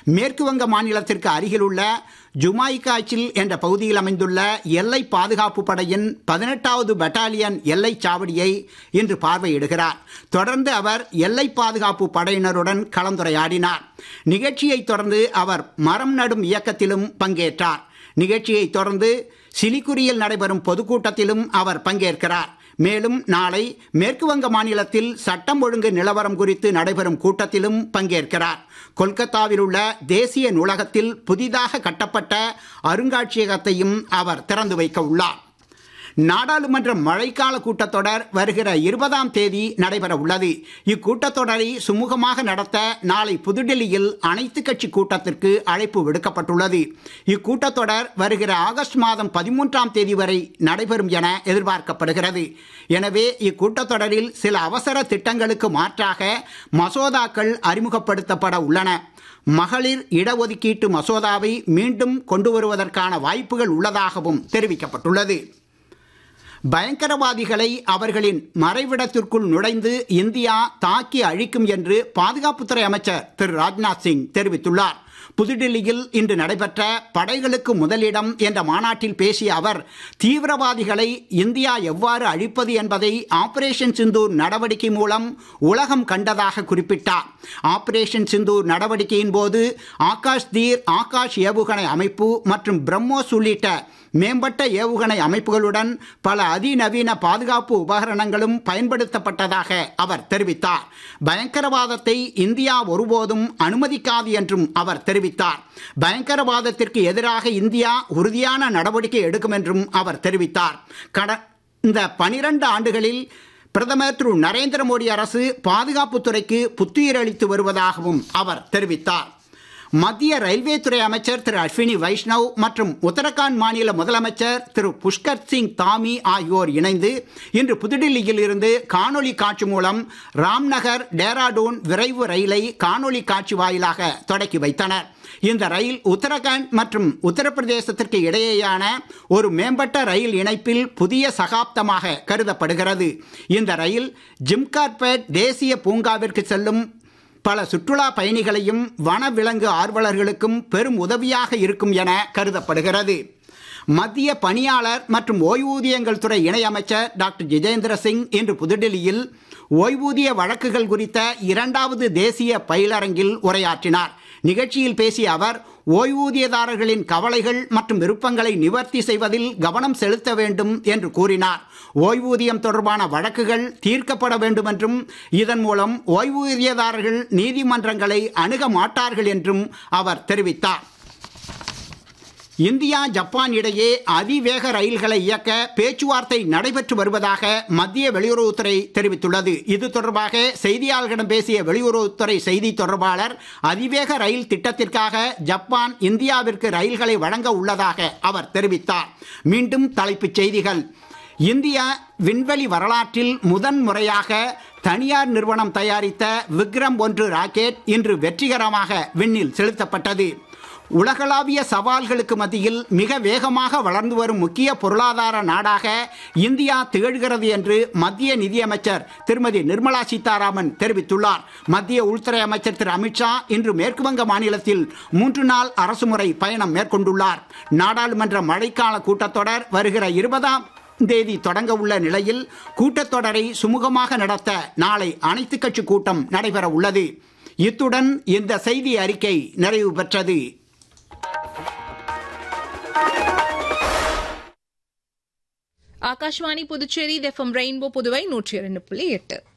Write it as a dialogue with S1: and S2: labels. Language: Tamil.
S1: மேற்கு வங்க மாநிலத்திற்கு அருகிலுள்ள ஜுமாய்காச்சில் என்ற பகுதியில் அமைந்துள்ள எல்லை பாதுகாப்பு படையின் பதினெட்டாவது பட்டாலியன் எல்லை சாவடியை இன்று பார்வையிடுகிறார் தொடர்ந்து அவர் எல்லை பாதுகாப்பு படையினருடன் கலந்துரையாடினார் நிகழ்ச்சியைத் தொடர்ந்து அவர் மரம் நடும் இயக்கத்திலும் பங்கேற்றார் நிகழ்ச்சியைத் தொடர்ந்து சிலிகுரியில் நடைபெறும் பொதுக்கூட்டத்திலும் அவர் பங்கேற்கிறார் மேலும் நாளை மேற்கு வங்க மாநிலத்தில் சட்டம் ஒழுங்கு நிலவரம் குறித்து நடைபெறும் கூட்டத்திலும் பங்கேற்கிறார் கொல்கத்தாவில் உள்ள தேசிய நூலகத்தில் புதிதாக கட்டப்பட்ட அருங்காட்சியகத்தையும் அவர் திறந்து வைக்க உள்ளார் நாடாளுமன்ற மழைக்கால கூட்டத்தொடர் வருகிற இருபதாம் தேதி நடைபெற உள்ளது இக்கூட்டத்தொடரை சுமூகமாக நடத்த நாளை புதுடெல்லியில் அனைத்து கட்சி கூட்டத்திற்கு அழைப்பு விடுக்கப்பட்டுள்ளது இக்கூட்டத்தொடர் வருகிற ஆகஸ்ட் மாதம் பதிமூன்றாம் தேதி வரை நடைபெறும் என எதிர்பார்க்கப்படுகிறது எனவே இக்கூட்டத்தொடரில் சில அவசர திட்டங்களுக்கு மாற்றாக மசோதாக்கள் அறிமுகப்படுத்தப்பட உள்ளன மகளிர் இடஒதுக்கீட்டு மசோதாவை மீண்டும் கொண்டு வருவதற்கான வாய்ப்புகள் உள்ளதாகவும் தெரிவிக்கப்பட்டுள்ளது பயங்கரவாதிகளை அவர்களின் மறைவிடத்திற்குள் நுழைந்து இந்தியா தாக்கி அழிக்கும் என்று பாதுகாப்புத்துறை அமைச்சர் திரு ராஜ்நாத் சிங் தெரிவித்துள்ளார் புதுடில்லியில் இன்று நடைபெற்ற படைகளுக்கு முதலிடம் என்ற மாநாட்டில் பேசிய அவர் தீவிரவாதிகளை இந்தியா எவ்வாறு அழிப்பது என்பதை ஆபரேஷன் சிந்தூர் நடவடிக்கை மூலம் உலகம் கண்டதாக குறிப்பிட்டார் ஆபரேஷன் சிந்தூர் நடவடிக்கையின் போது ஆகாஷ் தீர் ஆகாஷ் ஏவுகணை அமைப்பு மற்றும் பிரம்மோஸ் உள்ளிட்ட மேம்பட்ட ஏவுகணை அமைப்புகளுடன் பல அதிநவீன பாதுகாப்பு உபகரணங்களும் பயன்படுத்தப்பட்டதாக அவர் தெரிவித்தார் பயங்கரவாதத்தை இந்தியா ஒருபோதும் அனுமதிக்காது என்றும் அவர் தெரிவித்தார் பயங்கரவாதத்திற்கு எதிராக இந்தியா உறுதியான நடவடிக்கை எடுக்கும் என்றும் அவர் தெரிவித்தார் கடந்த பனிரெண்டு ஆண்டுகளில் பிரதமர் திரு நரேந்திர மோடி அரசு பாதுகாப்புத்துறைக்கு புத்துயிரளித்து வருவதாகவும் அவர் தெரிவித்தார் மத்திய ரயில்வே துறை அமைச்சர் திரு அஸ்வினி வைஷ்ணவ் மற்றும் உத்தரகாண்ட் மாநில முதலமைச்சர் திரு புஷ்கர் சிங் தாமி ஆகியோர் இணைந்து இன்று புதுடில்லியில் இருந்து காணொலி காட்சி மூலம் ராம்நகர் டேராடூன் விரைவு ரயிலை காணொலி காட்சி வாயிலாக தொடக்கி வைத்தனர் இந்த ரயில் உத்தரகாண்ட் மற்றும் உத்தரப்பிரதேசத்திற்கு இடையேயான ஒரு மேம்பட்ட ரயில் இணைப்பில் புதிய சகாப்தமாக கருதப்படுகிறது இந்த ரயில் ஜிம்கார்பேட் தேசிய பூங்காவிற்கு செல்லும் பல சுற்றுலா பயணிகளையும் வனவிலங்கு ஆர்வலர்களுக்கும் பெரும் உதவியாக இருக்கும் என கருதப்படுகிறது மத்திய பணியாளர் மற்றும் ஓய்வூதியங்கள் துறை இணையமைச்சர் டாக்டர் ஜிதேந்திர சிங் இன்று புதுடெல்லியில் ஓய்வூதிய வழக்குகள் குறித்த இரண்டாவது தேசிய பயிலரங்கில் உரையாற்றினார் நிகழ்ச்சியில் பேசிய அவர் ஓய்வூதியதாரர்களின் கவலைகள் மற்றும் விருப்பங்களை நிவர்த்தி செய்வதில் கவனம் செலுத்த வேண்டும் என்று கூறினார் ஓய்வூதியம் தொடர்பான வழக்குகள் தீர்க்கப்பட வேண்டும் என்றும் இதன் மூலம் ஓய்வூதியதாரர்கள் நீதிமன்றங்களை அணுக மாட்டார்கள் என்றும் அவர் தெரிவித்தார் இந்தியா ஜப்பான் இடையே அதிவேக ரயில்களை இயக்க பேச்சுவார்த்தை நடைபெற்று வருவதாக மத்திய வெளியுறவுத்துறை தெரிவித்துள்ளது இது தொடர்பாக செய்தியாளர்களிடம் பேசிய வெளியுறவுத்துறை செய்தி தொடர்பாளர் அதிவேக ரயில் திட்டத்திற்காக ஜப்பான் இந்தியாவிற்கு ரயில்களை வழங்க உள்ளதாக அவர் தெரிவித்தார் மீண்டும் தலைப்புச் செய்திகள் இந்தியா விண்வெளி வரலாற்றில் முதன் முறையாக தனியார் நிறுவனம் தயாரித்த விக்ரம் ஒன்று ராக்கெட் இன்று வெற்றிகரமாக விண்ணில் செலுத்தப்பட்டது உலகளாவிய சவால்களுக்கு மத்தியில் மிக வேகமாக வளர்ந்து வரும் முக்கிய பொருளாதார நாடாக இந்தியா திகழ்கிறது என்று மத்திய நிதியமைச்சர் திருமதி நிர்மலா சீதாராமன் தெரிவித்துள்ளார் மத்திய உள்துறை அமைச்சர் திரு அமித்ஷா இன்று மேற்குவங்க மாநிலத்தில் மூன்று நாள் அரசுமுறை பயணம் மேற்கொண்டுள்ளார் நாடாளுமன்ற மழைக்கால கூட்டத்தொடர் வருகிற இருபதாம் தேதி தொடங்க உள்ள நிலையில் கூட்டத்தொடரை சுமூகமாக நடத்த நாளை அனைத்து கட்சி கூட்டம் நடைபெற உள்ளது இத்துடன் இந்த செய்தி அறிக்கை நிறைவு பெற்றது
S2: ஆகாஷ்வாணி புதுச்சேரி எஃப்எம் ரெயின்போ புதுவை நூற்றி இரண்டு புள்ளி எட்டு